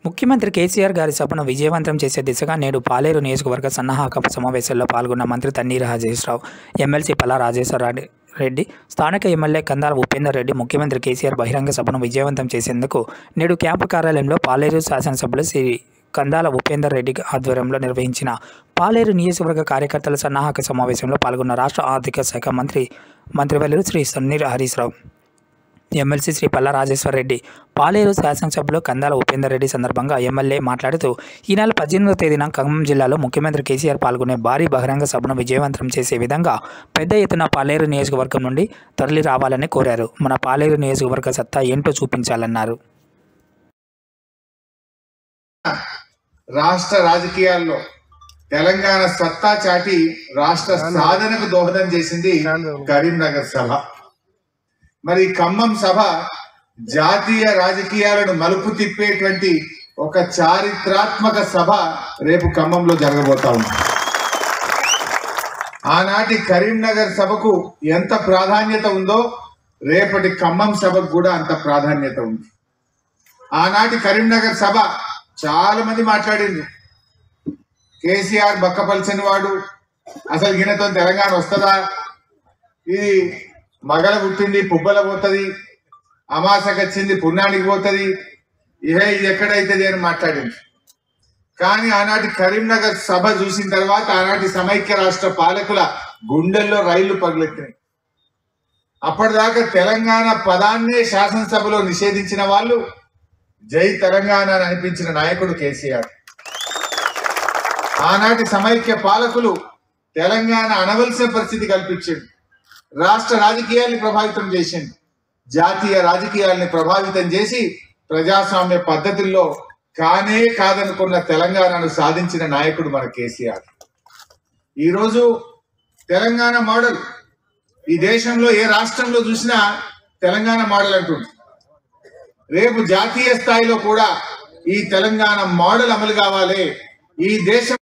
ముఖ్యమంత్రి కేసీఆర్ గారి సభను విజయవంతం చేసే దిశగా నేడు పాలేరు నియోజకవర్గ సన్నాహక సమావేశంలో పాల్గొన్న మంత్రి తన్నీరు రాజేశ్వరరావు ఎమ్మెల్సీ పల్లా రాజేశ్వర రెడ్డి స్థానిక ఎమ్మెల్యే కందాల ఉపేందర్ రెడ్డి ముఖ్యమంత్రి కేసీఆర్ బహిరంగ సభను విజయవంతం చేసేందుకు నేడు క్యాంపు కార్యాలయంలో పాలేరు శాసనసభ్యులు శ్రీ కందాల ఉపేందర్ రెడ్డి ఆధ్వర్యంలో నిర్వహించిన పాలేరు నియోజకవర్గ కార్యకర్తల సన్నాహక సమావేశంలో పాల్గొన్న రాష్ట్ర ఆర్థిక శాఖ మంత్రి మంత్రివర్యులు శ్రీ సన్నీర్ హరీష్ రావు ఎమ్మెల్సీ శ్రీ పల్లా రాజేశ్వర్ రెడ్డి పాలేరు శాసనసభ్యులు కందాల ఉపేందర్ రెడ్డి సందర్భంగా ఎమ్మెల్యే మాట్లాడుతూ ఈ నెల పద్దెనిమిదవ తేదీన ఖమ్మం జిల్లాలో ముఖ్యమంత్రి కేసీఆర్ పాల్గొనే భారీ బహిరంగ సభను విజయవంతం చేసే విధంగా పెద్ద ఎత్తున పాలేరు నియోజకవర్గం నుండి తరలి రావాలని కోరారు మన పాలేరు నియోజకవర్గ సత్తా ఏంటో చూపించాలన్నారు రాష్ట్ర రాజకీయాల్లో తెలంగాణ సత్తా చాటి రాష్ట్ర సాధనకు దోహదం చేసింది కరీంనగర్ సభ మరి ఖమ్మం సభ జాతీయ రాజకీయాలను మలుపు తిప్పేటువంటి ఒక చారిత్రాత్మక సభ రేపు ఖమ్మంలో జరగబోతా ఉంది ఆనాటి కరీంనగర్ సభకు ఎంత ప్రాధాన్యత ఉందో రేపటి ఖమ్మం సభకు కూడా అంత ప్రాధాన్యత ఉంది ఆనాటి కరీంనగర్ సభ చాలా మంది మాట్లాడిండ్రు కేసీఆర్ బక్కపలిసిన వాడు అసలు గిన్నెతో తెలంగాణ వస్తుందా ఇది మగల పుట్టింది పుబ్బల పోతుంది అమాసకొచ్చింది పుణ్యానికి పోతుంది ఇహే ఇది ఎక్కడైతుంది అని మాట్లాడింది కానీ ఆనాటి కరీంనగర్ సభ చూసిన తర్వాత ఆనాటి సమైక్య రాష్ట్ర పాలకుల గుండెల్లో రైళ్లు పగులెత్తినాయి అప్పటిదాకా తెలంగాణ పదాన్నే శాసనసభలో నిషేధించిన వాళ్ళు జై తెలంగాణ అని అనిపించిన నాయకుడు కేసీఆర్ ఆనాటి సమైక్య పాలకులు తెలంగాణ అనవలసిన పరిస్థితి కల్పించింది రాష్ట్ర రాజకీయాల్ని ప్రభావితం చేసింది జాతీయ రాజకీయాల్ని ప్రభావితం చేసి ప్రజాస్వామ్య పద్ధతుల్లో కానే కాదనుకున్న తెలంగాణను సాధించిన నాయకుడు మన కేసీఆర్ ఈరోజు తెలంగాణ మోడల్ ఈ దేశంలో ఏ రాష్ట్రంలో చూసినా తెలంగాణ మోడల్ అంటుంది రేపు జాతీయ స్థాయిలో కూడా ఈ తెలంగాణ మోడల్ అమలు కావాలి ఈ దేశం